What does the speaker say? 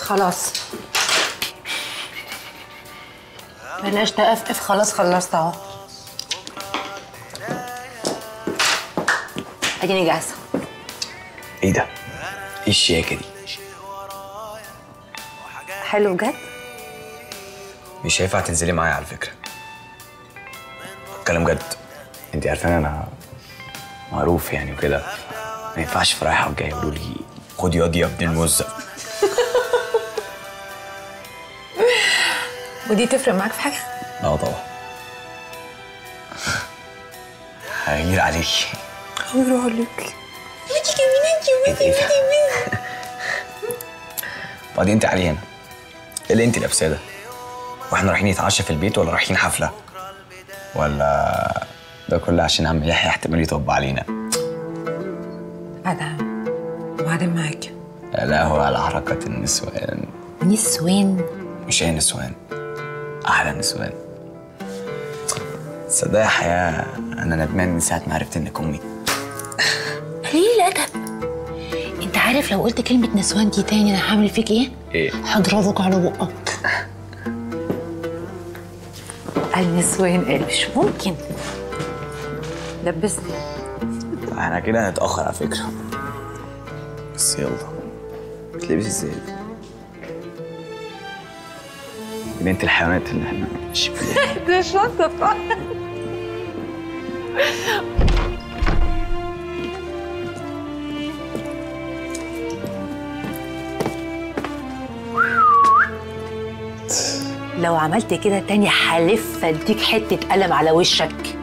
خلاص بلاش تقفقف خلاص خلصت اهو اديني جاهزه ايه ده؟ ايه الشياكه دي؟ حلو بجد مش هينفع تنزلي معايا على فكره بتكلم جد انت عارفين انا معروف يعني وكده ما ينفعش في رايحه وجايه يقولوا لي خد ياض يا ابن الموزه ودي تفرق معاك في حاجه لا طبعا هغير عليكي هيروح عليك ايه ده؟ إيه ده؟ بعدين انت علي هنا ايه اللي انت لابساه ده؟ واحنا رايحين نتعشى في البيت ولا رايحين حفله؟ ولا ده كله عشان عم يحيى احتمال يطب علينا ادهم وبعدين معاك لا هو على حركة النسوان نسوان مش اي نسوان احلى نسوان تصدق يا حياة انا ندمان من ساعة ما عرفت انك امي ليه الادب انت عارف لو قلت كلمه نسوان دي تاني انا هعمل فيك ايه ايه هضربك على بقك النسوان قال مش ممكن لبسني احنا كده هنتأخر على فكرة بس يلا بتلبس ازاي دي؟ دي بنت الحيوانات اللي احنا ماشيين فيها ده شنطه لو عملت كده تاني هلف اديك حته قلم على وشك